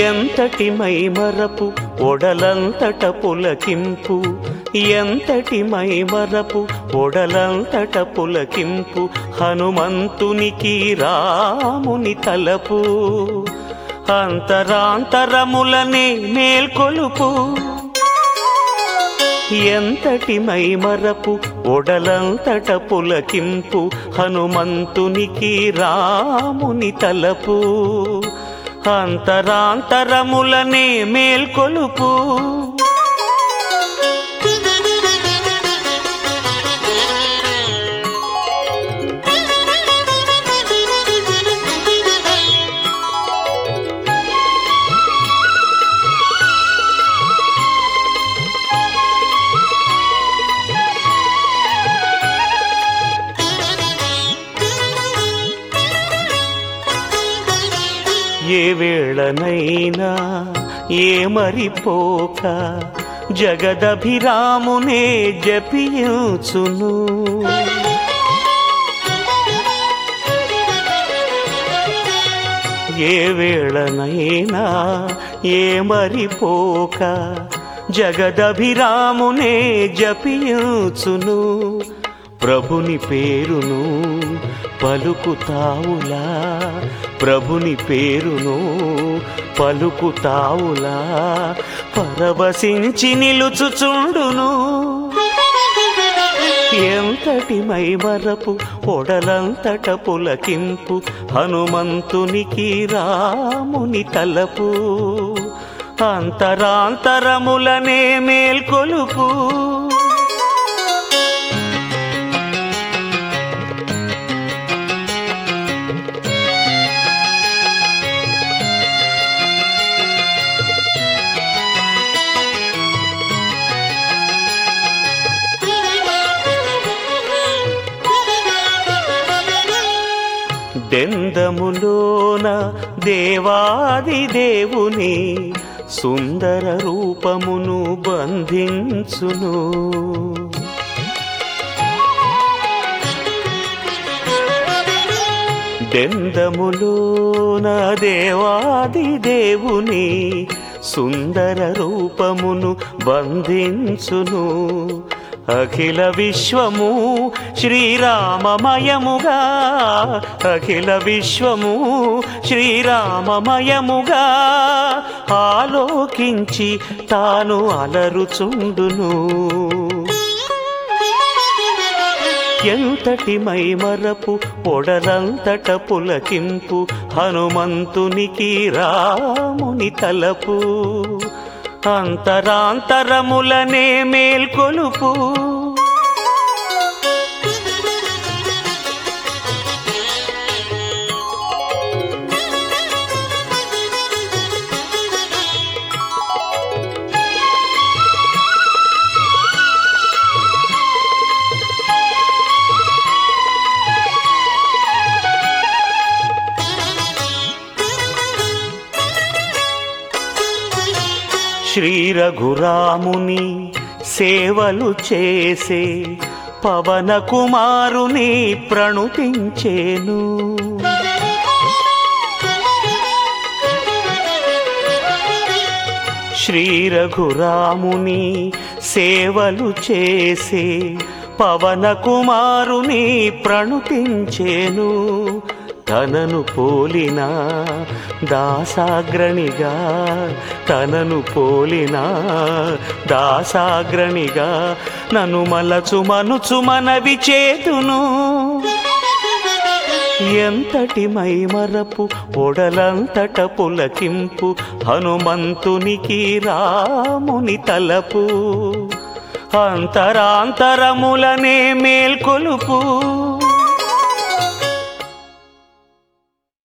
ఎంతటి మైమరపు ఒడలంతట పులకింపు ఎంతటి మైమరపు ఒడలంతట పులకింపు హనుమంతునికి రాముని తలపు అంతరాంతరములనే మేల్కొలుపు ఎంతటి మైమరపు ఒడలంతట పులకింపు హనుమంతునికి రాముని తలపు అంతరాంతరములనే మేల్కొలుపు ఏ వేళనైనా ఏ మరిపోక జగదభిరామునే జపించును ఏ వేళనైనా ఏ మరిపోక జగదభిరామునే జపించును ప్రభుని పేరును పలుకుతావులా ప్రభుని పేరును పలుకుతావులా పరవశించి నిలుచుచుండును ఎంతటి మైమరపు ఒడలంతట పులకింపు హనుమంతునికి రాముని తలపు అంతరాంతరములనే మేల్కొలుపు దెందములోన దేవాది దేవుని సుందర రూపమును బంధించును దెందములోన దేవాది దేవుని సుందర రూపమును బంధించును అఖిల విశ్వము శ్రీరామమయముగా అఖిల విశ్వము శ్రీరామమయముగా ఆలోకించి తాను అలరుచుండును ఎంతటి మైమరపు ఒడలంతట పులకింపు హనుమంతునికి రాముని తలపు అంతరాంతరములనే మేల్కొలుపు శ్రీ రఘురాముని సేవలు చేసే పవన కుమారుని ప్రణుతించేను శ్రీ రఘురాముని సేవలు చేసే పవన కుమారుని ప్రణుతించేను తనను పోలిన దాసాగ్రణిగా తనను పోలిన దాసాగ్రణిగా నన్ను మలచు మనుచు మనవి చేతును ఎంతటి మైమరపు ఒడలంతట పులకింపు హనుమంతునికి రాముని తలపు అంతరాంతరములనే మేల్కొలుపు